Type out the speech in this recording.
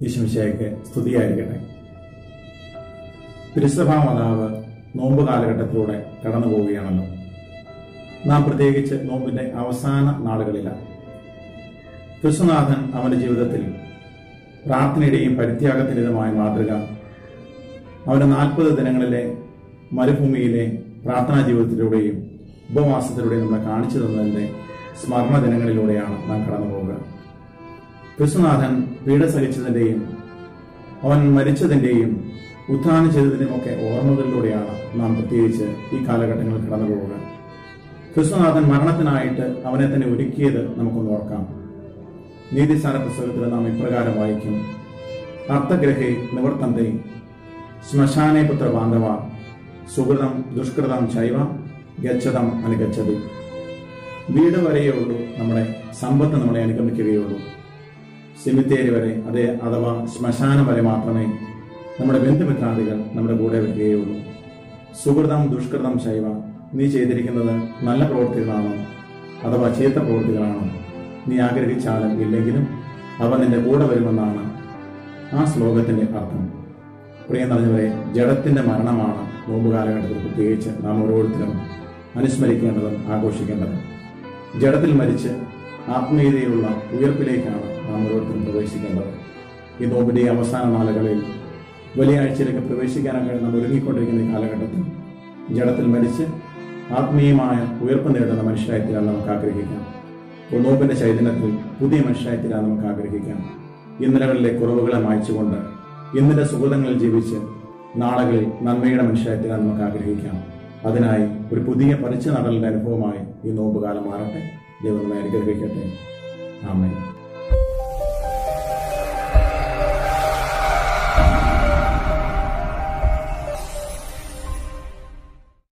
ഈശ്വമിശയ്ക്ക് സ്തുതിയായിരിക്കട്ടെ തിരുസഭാ മാതാവ് നോമ്പ് കാലഘട്ടത്തിലൂടെ കടന്നു പോവുകയാണല്ലോ നാം പ്രത്യേകിച്ച് നോമ്പിന്റെ അവസാന നാളുകളിലാണ് ക്രിസ്തുനാഥൻ അവന്റെ ജീവിതത്തിൽ പ്രാർത്ഥനയുടെയും പരിത്യാഗത്തിൻ്റെതുമായ മാതൃക അവന്റെ നാൽപ്പത് ദിനങ്ങളിലെ മരുഭൂമിയിലെ പ്രാർത്ഥനാ ജീവിതത്തിലൂടെയും ഉപവാസത്തിലൂടെയും നമ്മളെ കാണിച്ചു തന്നതിന്റെ സ്മരണ ദിനങ്ങളിലൂടെയാണ് നാം കടന്നു പോവുക ക്രിസ്തുനാഥൻ പീഡ സഹിച്ചതിന്റെയും അവൻ മരിച്ചതിന്റെയും ഉത്ഥാനം ചെയ്തതിന്റെയും ഒക്കെ ഓർമ്മകളിലൂടെയാണ് നാം പ്രത്യേകിച്ച് ഈ കാലഘട്ടങ്ങളിൽ കടന്നു പോവുക ക്രിസ്തുനാഥൻ മരണത്തിനായിട്ട് അവനെ തന്നെ ഒരുക്കിയത് നമുക്കൊന്ന് ഓർക്കാം നീതിസ്ഥാന പുസ്തകത്തിൽ നാം ഇപ്രകാരം വായിക്കും അർത്ഥഗ്രഹേ നിവർത്തന്തെ ശ്മശാനെ പുത്ര ബാന്ധവ സുഹൃതം ദുഷ്കൃതം ചൈവ ഗച്ഛതം അനുഗച്ഛതി വീട് വരെയേ ഉള്ളൂ നമ്മുടെ സമ്പത്ത് നമ്മളെ അനുഗമിക്കുകയുള്ളൂ സെമിത്തേരി വരെ അതേ അഥവാ ശ്മശാനം വരെ മാത്രമേ നമ്മുടെ ബന്ധുമിത്രാദികൾ നമ്മുടെ കൂടെ വരികയുള്ളൂ സുഹൃതം ദുഷ്കൃതം ശൈവ നീ ചെയ്തിരിക്കുന്നത് നല്ല പ്രവൃത്തികളാണോ അഥവാ ചീത്ത പ്രവൃത്തികളാണോ നീ ആഗ്രഹിച്ചാലും ഇല്ലെങ്കിലും അവ നിന്റെ കൂടെ വരുമെന്നാണ് ആ ശ്ലോകത്തിന്റെ അർത്ഥം പ്രിയ നിറഞ്ഞവരെ ജഡത്തിന്റെ മരണമാണ് നോമ്പ് കാലഘട്ടത്തിൽ പ്രത്യേകിച്ച് നാം ഓരോരുത്തരും അനുസ്മരിക്കേണ്ടതും ആഘോഷിക്കേണ്ടതും ജഡത്തിൽ മരിച്ച് ആത്മീയതയുള്ള ഉയർപ്പിലേക്കാണ് നാം ഓരോരുത്തരും പ്രവേശിക്കേണ്ടത് ഈ നോമ്പിന്റെ ഈ അവസാന നാളുകളിൽ വലിയ ആഴ്ചയിലേക്ക് പ്രവേശിക്കാനൊക്കെ നാം ഒരുങ്ങിക്കൊണ്ടിരിക്കുന്ന ഈ കാലഘട്ടത്തിൽ ജഡത്തിൽ മരിച്ച് ആത്മീയമായ ഉയർപ്പ് നേടുന്ന മനുഷ്യരായി തീരാൻ നമുക്ക് ആഗ്രഹിക്കാം അപ്പോൾ നോമ്പിന്റെ ചൈതന്യത്തിൽ പുതിയ മനുഷ്യരായി തീരാൻ നമുക്ക് ആഗ്രഹിക്കാം ഇന്നലകളിലെ കുറവുകളെ മായ്ച്ചുകൊണ്ട് ഇന്നിന്റെ സുഹൃതങ്ങളിൽ ജീവിച്ച് നാളുകളിൽ നന്മയുടെ മനുഷ്യരായി തീരാൻ നമുക്ക് ആഗ്രഹിക്കാം അതിനായി ഒരു പുതിയ പരിച്ചു നടലിന്റെ അനുഭവമായി ഈ നോമ്പുകാലം മാറട്ടെ ദൈവം നമ്മെ അനുഗ്രഹിക്കട്ടെ ആമേൻ